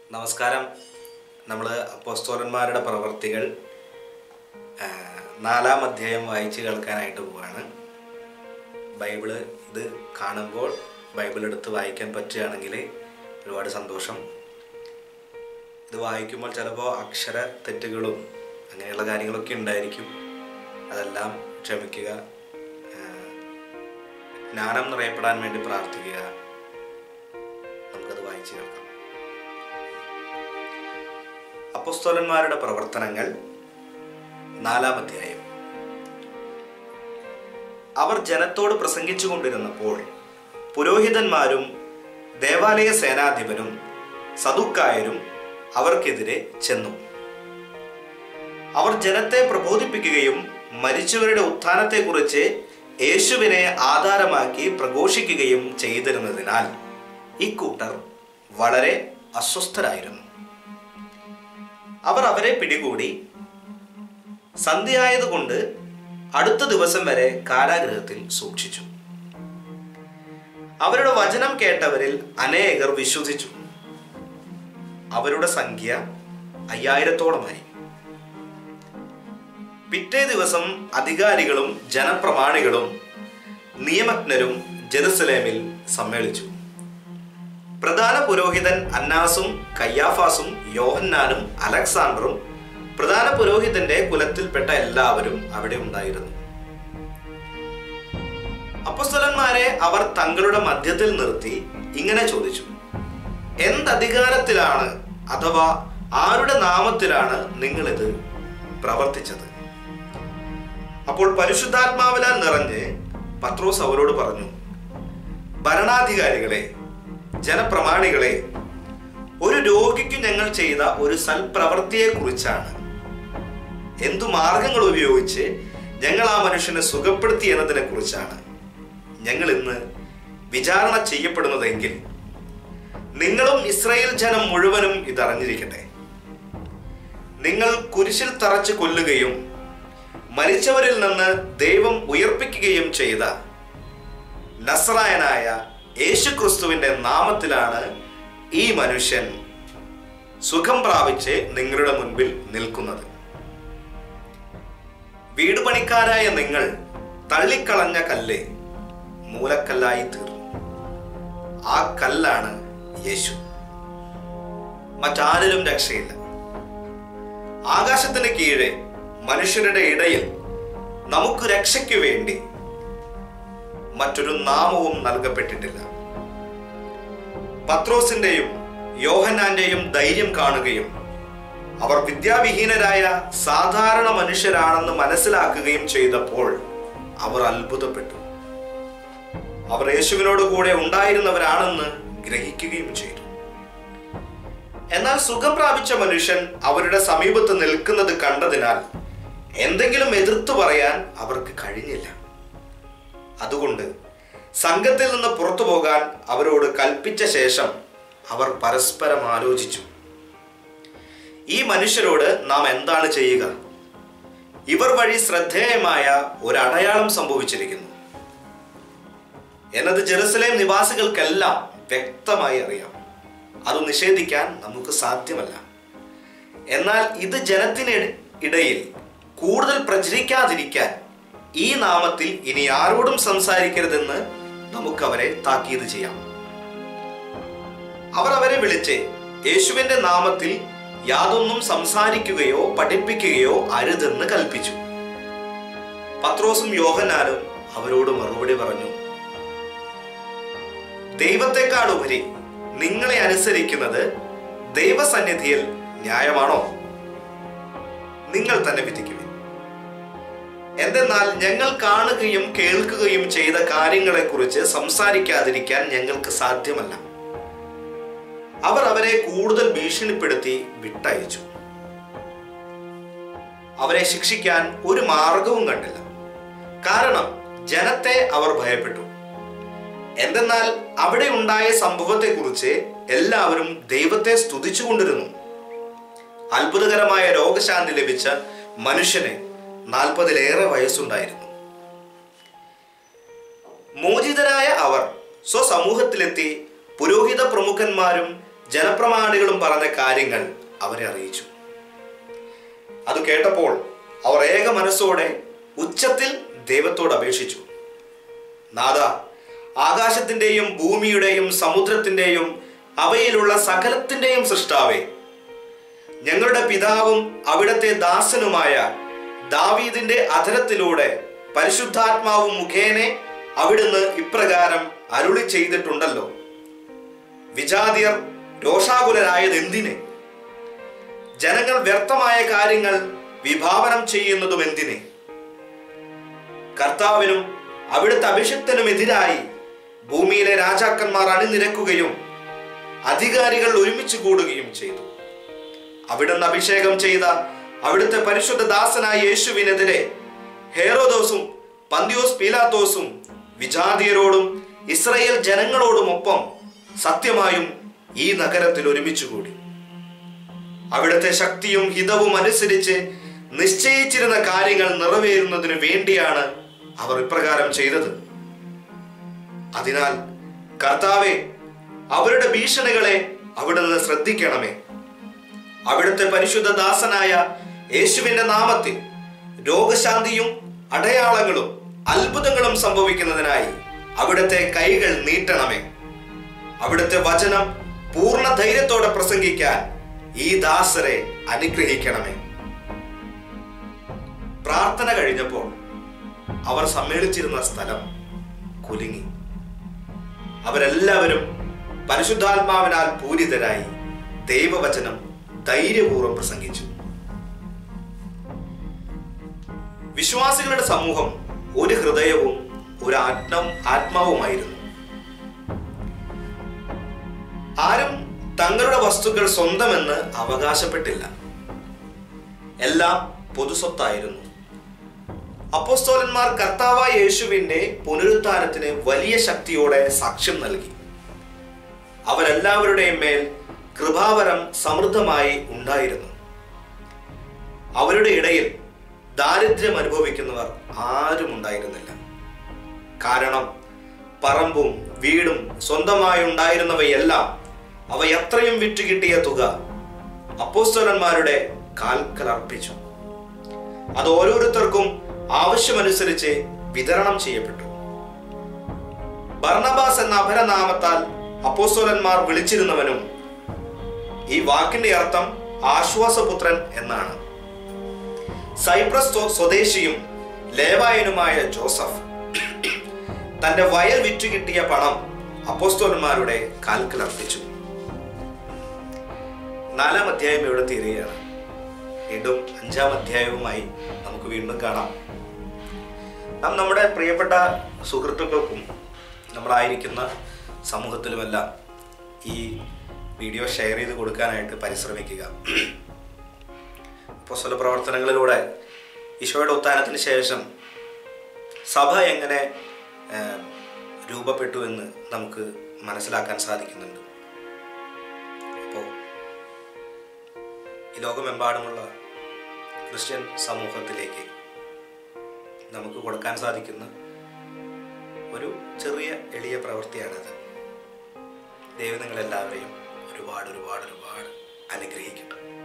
നമസ്കാരം നമ്മൾ അപ്പോസ്തോലന്മാരുടെ പ്രവർത്തികൾ ആ, നാലാം അധ്യായം വായിച്ച് കേൾക്കാനായിട്ട് പോവാണ് ബൈബിള് ഇത് കാണുമ്പോൾ ബൈബിൾ എടുത്ത് വായിക്കാൻ പറ്റുകയാണെങ്കിൽ ഒരുപാട് സന്തോഷം ഇത് വായിക്കുമ്പോൾ ചിലപ്പോൾ അക്ഷര തെറ്റുകളും അങ്ങനെയുള്ള കാര്യങ്ങളൊക്കെ ഉണ്ടായിരിക്കും അതെല്ലാം ക്ഷമിക്കുക ആ, ജ്ഞാനം നിറയപ്പെടാൻ വേണ്ടി പ്രാർത്ഥിക്കുക നമുക്കത് വായിച്ച് കേൾക്കാം അപ്പസ്തോലന്മാരുടെ പ്രവർത്തനങ്ങൾ നാലാം അധ്യായം അവർ ജനത്തോട് പ്രസംഗിച്ചു കൊണ്ടിരുന്നപ്പോൾ പുരോഹിതന്മാരും ദേവാലയ സേനാധിപനും സദുക്കായരും അവർക്കെതിരെ ചെന്നു അവർ ജനത്തെ പ്രബോധിപ്പിക്കുകയും മരിച്ചവരുടെ ഉത്ഥാനത്തെക്കുറിച്ച് യേശുവിനെ ആധാരമാക്കി പ്രഘോഷിക്കുകയും ചെയ്തിരുന്നതിനാൽ ഇക്കൂട്ടർ വളരെ അസ്വസ്ഥരായിരുന്നു അവർ അവരെ പിടികൂടി സന്ധ്യയായതുകൊണ്ട് അടുത്ത ദിവസം വരെ കാരാഗൃഹത്തിൽ സൂക്ഷിച്ചു അവരുടെ വചനം കേട്ടവരിൽ അനേകർ വിശ്വസിച്ചു അവരുടെ സംഖ്യ അയ്യായിരത്തോളമായി പിറ്റേ ദിവസം അധികാരികളും ജനപ്രമാണികളും നിയമജ്ഞരും ജെറുസലേമിൽ സമ്മേളിച്ചു പ്രധാന പുരോഹിതൻ അന്നാസും കയ്യാഫാസും യോഹന്നാനും അലക്സാണ്ടറും പ്രധാന പുരോഹിതന്റെ കുലത്തിൽപ്പെട്ട എല്ലാവരും അവിടെ ഉണ്ടായിരുന്നു അപ്പസ്തലന്മാരെ അവർ തങ്ങളുടെ മധ്യത്തിൽ നിർത്തി ഇങ്ങനെ ചോദിച്ചു എന്തധികാരത്തിലാണ് അഥവാ ആരുടെ നാമത്തിലാണ് നിങ്ങളിത് പ്രവർത്തിച്ചത് അപ്പോൾ പരിശുദ്ധാത്മാവിലാൽ നിറഞ്ഞ് പത്രോസ് അവരോട് പറഞ്ഞു ഭരണാധികാരികളെ ജനപ്രമാണികളെ ഒരു രോഗിക്ക് ഞങ്ങൾ ചെയ്ത ഒരു സൽപ്രവൃത്തിയെ കുറിച്ചാണ് എന്തു മാർഗങ്ങൾ ഉപയോഗിച്ച് ഞങ്ങൾ ആ മനുഷ്യനെ സുഖപ്പെടുത്തി എന്നതിനെ കുറിച്ചാണ് ഞങ്ങൾ ഇന്ന് വിചാരണ ചെയ്യപ്പെടുന്നതെങ്കിൽ നിങ്ങളും ഇസ്രായേൽ ജനം മുഴുവനും ഇതറിഞ്ഞിരിക്കട്ടെ നിങ്ങൾ കുരിശിൽ തറച്ച് കൊല്ലുകയും മരിച്ചവരിൽ നിന്ന് ദൈവം ഉയർപ്പിക്കുകയും ചെയ്ത നസ്രായനായ യേശുക്രിസ്തുവിന്റെ നാമത്തിലാണ് ഈ മനുഷ്യൻ സുഖം പ്രാപിച്ച് നിങ്ങളുടെ മുൻപിൽ നിൽക്കുന്നത് വീട് പണിക്കാരായ നിങ്ങൾ തള്ളിക്കളഞ്ഞ കല്ല് മൂലക്കല്ലായി തീർന്നു ആ കല്ലാണ് യേശു മറ്റാരിലും രക്ഷയില്ല ആകാശത്തിന് കീഴെ മനുഷ്യരുടെ ഇടയിൽ നമുക്ക് രക്ഷയ്ക്ക് വേണ്ടി മറ്റൊരു നാമവും നൽകപ്പെട്ടിട്ടില്ല പത്രോസിന്റെയും യോഹന്നാന്റെയും ധൈര്യം കാണുകയും അവർ വിദ്യാവിഹീനരായ സാധാരണ മനുഷ്യരാണെന്ന് മനസ്സിലാക്കുകയും ചെയ്തപ്പോൾ അവർ അത്ഭുതപ്പെട്ടു അവർ യേശുവിനോട് കൂടെ ഉണ്ടായിരുന്നവരാണെന്ന് ഗ്രഹിക്കുകയും ചെയ്തു എന്നാൽ സുഖം പ്രാപിച്ച മനുഷ്യൻ അവരുടെ സമീപത്ത് നിൽക്കുന്നത് കണ്ടതിനാൽ എന്തെങ്കിലും എതിർത്തു പറയാൻ അവർക്ക് കഴിഞ്ഞില്ല അതുകൊണ്ട് സംഘത്തിൽ നിന്ന് പുറത്തു പോകാൻ അവരോട് കൽപ്പിച്ച ശേഷം അവർ പരസ്പരം ആലോചിച്ചു ഈ മനുഷ്യരോട് നാം എന്താണ് ചെയ്യുക ഇവർ വഴി ശ്രദ്ധേയമായ ഒരു അടയാളം സംഭവിച്ചിരിക്കുന്നു എന്നത് ജെറുസലേം നിവാസികൾക്കെല്ലാം വ്യക്തമായി അറിയാം അത് നിഷേധിക്കാൻ നമുക്ക് സാധ്യമല്ല എന്നാൽ ഇത് ജനത്തിന് ഇടയിൽ കൂടുതൽ പ്രചരിക്കാതിരിക്കാൻ ഈ നാമത്തിൽ ഇനി ആരോടും സംസാരിക്കരുതെന്ന് നമുക്ക് അവരെ താക്കീത് ചെയ്യാം അവർ അവരെ വിളിച്ച് യേശുവിന്റെ നാമത്തിൽ യാതൊന്നും സംസാരിക്കുകയോ പഠിപ്പിക്കുകയോ അരുതെന്ന് കൽപ്പിച്ചു പത്രോസും യോഹനാനും അവരോട് മറുപടി പറഞ്ഞു ദൈവത്തെക്കാൾ ഉപരി നിങ്ങളെ അനുസരിക്കുന്നത് ദൈവസന്നിധിയിൽ ന്യായമാണോ നിങ്ങൾ തന്നെ വിധിക്കുവിൻ എന്തെന്നാൽ ഞങ്ങൾ കാണുകയും കേൾക്കുകയും ചെയ്ത കാര്യങ്ങളെക്കുറിച്ച് സംസാരിക്കാതിരിക്കാൻ ഞങ്ങൾക്ക് സാധ്യമല്ല അവർ അവരെ കൂടുതൽ ഭീഷണിപ്പെടുത്തി വിട്ടയച്ചു അവരെ ശിക്ഷിക്കാൻ ഒരു മാർഗവും കണ്ടില്ല കാരണം ജനത്തെ അവർ ഭയപ്പെട്ടു എന്തെന്നാൽ അവിടെ ഉണ്ടായ സംഭവത്തെക്കുറിച്ച് എല്ലാവരും ദൈവത്തെ സ്തുതിച്ചുകൊണ്ടിരുന്നു അത്ഭുതകരമായ രോഗശാന്തി ലഭിച്ച മനുഷ്യന് നാൽപ്പതിലേറെ വയസ്സുണ്ടായിരുന്നു മോചിതരായ അവർ സ്വസമൂഹത്തിലെത്തി പുരോഹിത പ്രമുഖന്മാരും ജനപ്രമാണികളും പറഞ്ഞ കാര്യങ്ങൾ അവരെ അറിയിച്ചു അത് കേട്ടപ്പോൾ അവർ ഏക മനസ്സോടെ ഉച്ചത്തിൽ ദൈവത്തോട് അപേക്ഷിച്ചു നാഥ ആകാശത്തിന്റെയും ഭൂമിയുടെയും സമുദ്രത്തിന്റെയും അവയിലുള്ള സകലത്തിന്റെയും സൃഷ്ടാവേ ഞങ്ങളുടെ പിതാവും അവിടത്തെ ദാസനുമായ ദാവീദിന്റെ അധരത്തിലൂടെ പരിശുദ്ധാത്മാവും മുഖേനെ അവിടുന്ന് ഇപ്രകാരം അരുളി ചെയ്തിട്ടുണ്ടല്ലോ വിജാതിയർ രോഷാകുലരായത് എന്തിനെ ജനങ്ങൾ വ്യർത്ഥമായ കാര്യങ്ങൾ വിഭാവനം ചെയ്യുന്നതും എന്തിനെ കർത്താവിനും അവിടുത്തെ അഭിഷിക്തനുമെതിരായി ഭൂമിയിലെ രാജാക്കന്മാർ അണിനിരക്കുകയും അധികാരികൾ ഒരുമിച്ച് കൂടുകയും ചെയ്തു അവിടുന്ന് അഭിഷേകം ചെയ്ത അവിടുത്തെ പരിശുദ്ധ ദാസനായ യേശുവിനെതിരെ ഹേറോദോസും പന്തിയോസ് പീലാത്തോസും വിജാതിയരോടും ഇസ്രയേൽ ജനങ്ങളോടുമൊപ്പം സത്യമായും ഈ നഗരത്തിൽ ഒരുമിച്ചുകൂടി അവിടുത്തെ ശക്തിയും ഹിതവും അനുസരിച്ച് നിശ്ചയിച്ചിരുന്ന കാര്യങ്ങൾ നിറവേറുന്നതിന് വേണ്ടിയാണ് അവർ ഇപ്രകാരം ചെയ്തത് അതിനാൽ കർത്താവെ അവരുടെ ഭീഷണികളെ അവിടുന്ന് ശ്രദ്ധിക്കണമേ അവിടുത്തെ പരിശുദ്ധ ദാസനായ യേശുവിന്റെ നാമത്തിൽ രോഗശാന്തിയും അടയാളങ്ങളും അത്ഭുതങ്ങളും സംഭവിക്കുന്നതിനായി അവിടുത്തെ കൈകൾ നീട്ടണമേ അവിടുത്തെ വചനം പൂർണ്ണ ധൈര്യത്തോടെ പ്രസംഗിക്കാൻ ഈ ദാസരെ അനുഗ്രഹിക്കണമേ പ്രാർത്ഥന കഴിഞ്ഞപ്പോൾ അവർ സമ്മേളിച്ചിരുന്ന സ്ഥലം കുലുങ്ങി അവരെല്ലാവരും പരിശുദ്ധാത്മാവിനാൽ പൂരിതരായി ദൈവവചനം ധൈര്യപൂർവ്വം പ്രസംഗിച്ചു വിശ്വാസികളുടെ സമൂഹം ഒരു ഹൃദയവും ഒരു ആത്മ ആത്മാവുമായിരുന്നു ആരും തങ്ങളുടെ വസ്തുക്കൾ സ്വന്തമെന്ന് അവകാശപ്പെട്ടില്ല എല്ലാം പൊതുസ്വത്തായിരുന്നു അപ്പോസ്തോലന്മാർ കർത്താവായ യേശുവിന്റെ പുനരുദ്ധാനത്തിന് വലിയ ശക്തിയോടെ സാക്ഷ്യം നൽകി അവരെല്ലാവരുടെയും മേൽ കൃപാവരം സമൃദ്ധമായി ഉണ്ടായിരുന്നു അവരുടെ ഇടയിൽ ദാരിദ്ര്യം അനുഭവിക്കുന്നവർ ആരും ഉണ്ടായിരുന്നില്ല കാരണം പറമ്പും വീടും സ്വന്തമായി ഉണ്ടായിരുന്നവയെല്ലാം അവ എത്രയും വിറ്റ് കിട്ടിയ തുക അപ്പോസ്തലന്മാരുടെ കാൽക്കൽ അർപ്പിച്ചു അത് ഓരോരുത്തർക്കും ആവശ്യമനുസരിച്ച് വിതരണം ചെയ്യപ്പെട്ടു ബർണബാസ് എന്ന അപരനാമത്താൽ അപ്പോസ്തലന്മാർ വിളിച്ചിരുന്നവനും ഈ വാക്കിന്റെ അർത്ഥം ആശ്വാസപുത്രൻ എന്നാണ് സൈപ്രസ് സ്വ- സ്വദേശിയും ലേവായനുമായ ജോസഫ് തന്റെ വയൽ വിറ്റു കിട്ടിയ പണം അപ്പോസ്തോലന്മാരുടെ കാൽക്കൽ അർപ്പിച്ചു നാലാം അധ്യായം ഇവിടെ തീരുകയാണ് വീണ്ടും അഞ്ചാം അധ്യായവുമായി നമുക്ക് വീണ്ടും കാണാം നാം നമ്മുടെ പ്രിയപ്പെട്ട സുഹൃത്തുക്കൾക്കും നമ്മളായിരിക്കുന്ന സമൂഹത്തിലുമെല്ലാം ഈ വീഡിയോ ഷെയർ ചെയ്ത് കൊടുക്കാനായിട്ട് പരിശ്രമിക്കുക പുസ്തക പ്രവർത്തനങ്ങളിലൂടെ ഈശോയുടെ ഉത്ഥാനത്തിന് ശേഷം സഭ എങ്ങനെ ആ, രൂപപ്പെട്ടു എന്ന് നമുക്ക് മനസ്സിലാക്കാൻ സാധിക്കുന്നുണ്ട് അപ്പോൾ ഈ ലോകമെമ്പാടുമുള്ള ക്രിസ്ത്യൻ സമൂഹത്തിലേക്ക് നമുക്ക് കൊടുക്കാൻ സാധിക്കുന്ന ഒരു ചെറിയ എളിയ പ്രവൃത്തിയാണത് ദൈവം നിങ്ങളെല്ലാവരെയും ഒരുപാട് ഒരുപാട് ഒരുപാട് അനുഗ്രഹിക്കട്ടെ